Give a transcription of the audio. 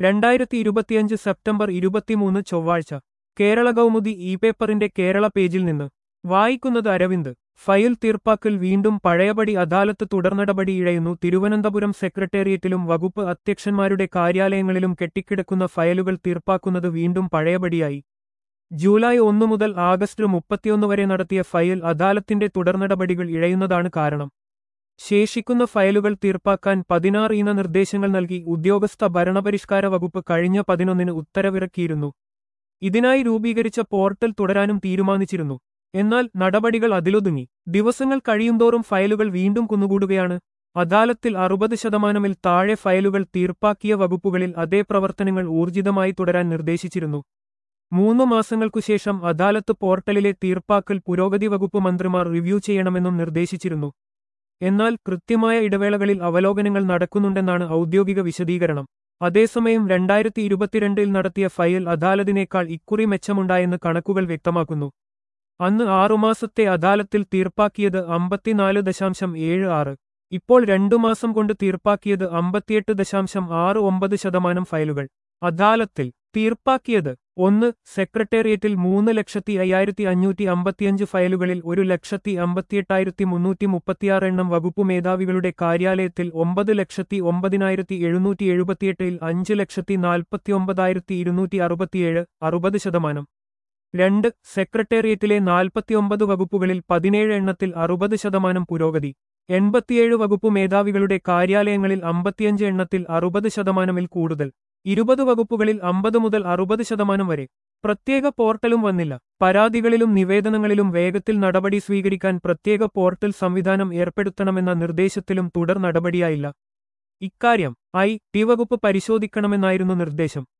രണ്ടായിരത്തി ഇരുപത്തിയഞ്ച് സെപ്റ്റംബർ ഇരുപത്തിമൂന്ന് ചൊവ്വാഴ്ച കേരള കൗമുദി ഇ പേപ്പറിന്റെ കേരള പേജിൽ നിന്ന് വായിക്കുന്നത് അരവിന്ദ് ഫയൽ തീർപ്പാക്കൽ വീണ്ടും പഴയപടി അദാലത്ത് തുടർനടപടി ഇഴയുന്നു തിരുവനന്തപുരം സെക്രട്ടേറിയറ്റിലും വകുപ്പ് അധ്യക്ഷന്മാരുടെ കാര്യാലയങ്ങളിലും കെട്ടിക്കിടക്കുന്ന ഫയലുകൾ തീർപ്പാക്കുന്നത് വീണ്ടും പഴയപടിയായി ജൂലൈ ഒന്നു മുതൽ ആഗസ്റ്റ് മുപ്പത്തിയൊന്ന് വരെ നടത്തിയ ഫയൽ അദാലത്തിന്റെ തുടർനടപടികൾ ഇഴയുന്നതാണ് കാരണം ശേഷിക്കുന്ന ഫയലുകൾ തീർപ്പാക്കാൻ പതിനാറ് ഇന നിർദ്ദേശങ്ങൾ നൽകി ഉദ്യോഗസ്ഥ ഭരണപരിഷ്കാര വകുപ്പ് കഴിഞ്ഞ പതിനൊന്നിന് ഉത്തരവിറക്കിയിരുന്നു ഇതിനായി രൂപീകരിച്ച പോർട്ടൽ തുടരാനും തീരുമാനിച്ചിരുന്നു എന്നാൽ നടപടികൾ അതിലൊതുങ്ങി ദിവസങ്ങൾ കഴിയുന്തോറും ഫയലുകൾ വീണ്ടും കുന്നുകൂടുകയാണ് അദാലത്തിൽ അറുപത് ശതമാനമിൽ താഴെ ഫയലുകൾ തീർപ്പാക്കിയ വകുപ്പുകളിൽ അതേ പ്രവർത്തനങ്ങൾ ഊർജിതമായി തുടരാൻ നിർദ്ദേശിച്ചിരുന്നു മൂന്നു മാസങ്ങൾക്കുശേഷം അദാലത്ത് പോർട്ടലിലെ തീർപ്പാക്കൽ പുരോഗതി വകുപ്പ് മന്ത്രിമാർ റിവ്യൂ ചെയ്യണമെന്നും നിർദ്ദേശിച്ചിരുന്നു എന്നാൽ കൃത്യമായ ഇടവേളകളിൽ അവലോകനങ്ങൾ നടക്കുന്നുണ്ടെന്നാണ് ഔദ്യോഗിക വിശദീകരണം അതേസമയം രണ്ടായിരത്തി ഇരുപത്തിരണ്ടിൽ നടത്തിയ ഫയൽ അദാലത്തിനേക്കാൾ ഇക്കുറി മെച്ചമുണ്ടായെന്ന് കണക്കുകൾ വ്യക്തമാക്കുന്നു അന്ന് ആറുമാസത്തെ അദാലത്തിൽ തീർപ്പാക്കിയത് അമ്പത്തിനാല് ദശാംശം ഏഴ് ആറ് ഇപ്പോൾ രണ്ടു മാസം കൊണ്ട് തീർപ്പാക്കിയത് അമ്പത്തിയെട്ട് ദശാംശം ആറ് ഒമ്പത് ശതമാനം ഫയലുകൾ അദാലത്തിൽ തീർപ്പാക്കിയത് ഒന്ന് സെക്രട്ടേറിയറ്റിൽ മൂന്ന് ലക്ഷത്തി അയ്യായിരത്തി അഞ്ഞൂറ്റി അമ്പത്തിയഞ്ച് ഫയലുകളിൽ ഒരു ലക്ഷത്തി അമ്പത്തിയെട്ടായിരത്തി മുന്നൂറ്റി മുപ്പത്തിയാറ് എണ്ണം വകുപ്പ് മേധാവികളുടെ കാര്യാലയത്തിൽ ഒമ്പത് ലക്ഷത്തി ഒമ്പതിനായിരത്തി എഴുന്നൂറ്റി എഴുപത്തിയെട്ടിൽ അഞ്ച് ലക്ഷത്തി നാൽപ്പത്തിയൊമ്പതായിരത്തി ഇരുന്നൂറ്റി അറുപത്തിയേഴ് അറുപത് ശതമാനം രണ്ട് സെക്രട്ടേറിയറ്റിലെ നാൽപ്പത്തിയൊമ്പത് വകുപ്പുകളിൽ പതിനേഴ് എണ്ണത്തിൽ അറുപത് ശതമാനം പുരോഗതി എൺപത്തിയേഴ് വകുപ്പ് മേധാവികളുടെ കാര്യാലയങ്ങളിൽ അമ്പത്തിയഞ്ച് എണ്ണത്തിൽ അറുപത് ശതമാനമിൽ കൂടുതൽ ഇരുപത് വകുപ്പുകളിൽ അമ്പത് മുതൽ അറുപത് ശതമാനം വരെ പ്രത്യേക പോർട്ടലും വന്നില്ല പരാതികളിലും നിവേദനങ്ങളിലും വേഗത്തിൽ നടപടി സ്വീകരിക്കാൻ പ്രത്യേക പോർട്ടൽ സംവിധാനം ഏർപ്പെടുത്തണമെന്ന നിർദ്ദേശത്തിലും തുടർ നടപടിയായില്ല ഇക്കാര്യം ഐ ടി വകുപ്പ് പരിശോധിക്കണമെന്നായിരുന്നു നിർദ്ദേശം